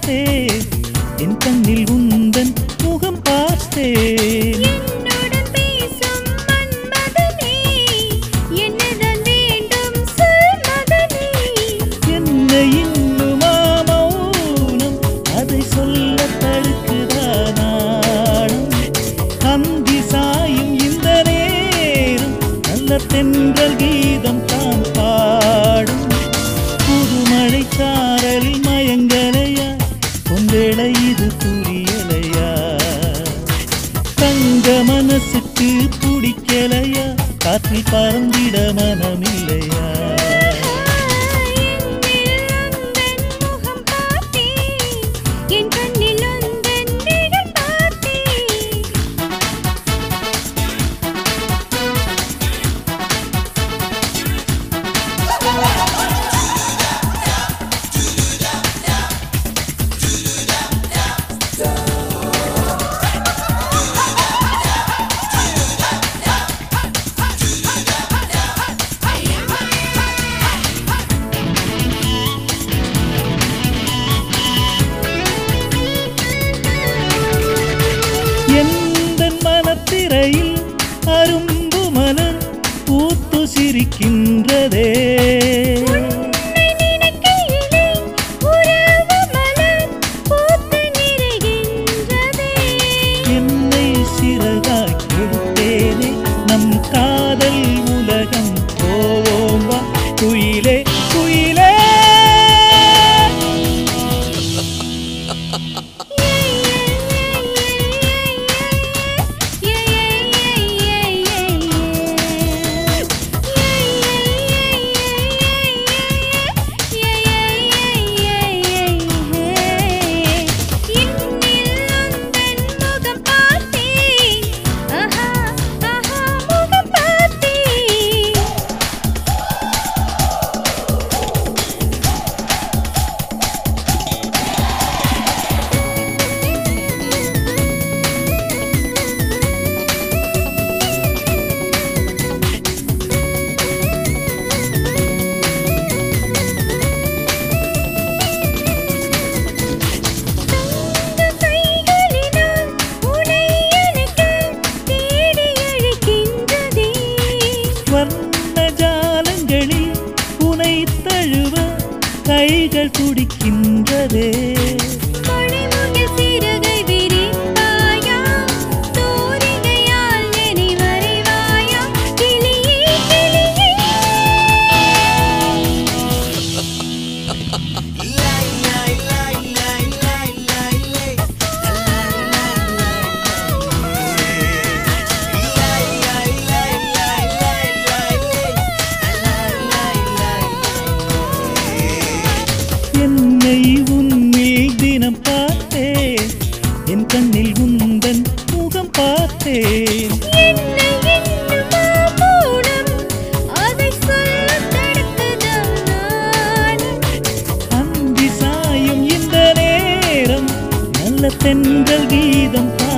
பார்த்தேன் என் கண்ணில் உந்தன் முகம் பார்த்தேன் என்னுடன் பேசும் மன்மதனே என்னதான் வேண்டும் சொல் மகனே என்ன இன்னுமா மௌனம் அதை சொல்ல தடுக்குதா நாணம் அந்தி சாயும் இந்த நேரம் நல்ல தென்றல் கீதம் தான் பாடும் புதுமழை சாரலில் மயங்கலையா பொங்கலை இது புரியலையா தங்க மனசுக்கு பிடிக்கலையா காற்றில் பறந்திட மனமில்லையா என்னில் உந்தன் முகம் பார்த்தேன் என் கண்ணில் உந்தன் நிழல் பார்த்தேன் எந்த மனத்திரையில் அரும்பு மலர் பூத்து சிரிக்கின்றதே உன்னை நினைக்கையிலே உறவு மலர் பூத்து நிறைகின்றதே என்னை சிறகாய் கொடுத்தேனே நம் காதல் உலகம் போவோம் வா குயிலே குயிலே கைகளினால் உனை எனக்கு தேடி அழைக்கின்றதே வர்ண ஜாலங்களில் உனை தழுவ கைகள் துடிக்கின்றதே மழைமுகில் சிறகை விரிப்பாயா தூரிகையால் என்னை வரைவாயா கிளியே கிளியே என்னை உன்னில் தினம் பார்த்தேன் என் கண்ணில் உந்தன் முகம் பார்த்தேன் என்னை இன்னுமா மௌனம் அதை சொல்ல தடுக்குதா நாணம் அந்தி சாயும் இந்த நேரம் நல்ல தென்றல் கீதம்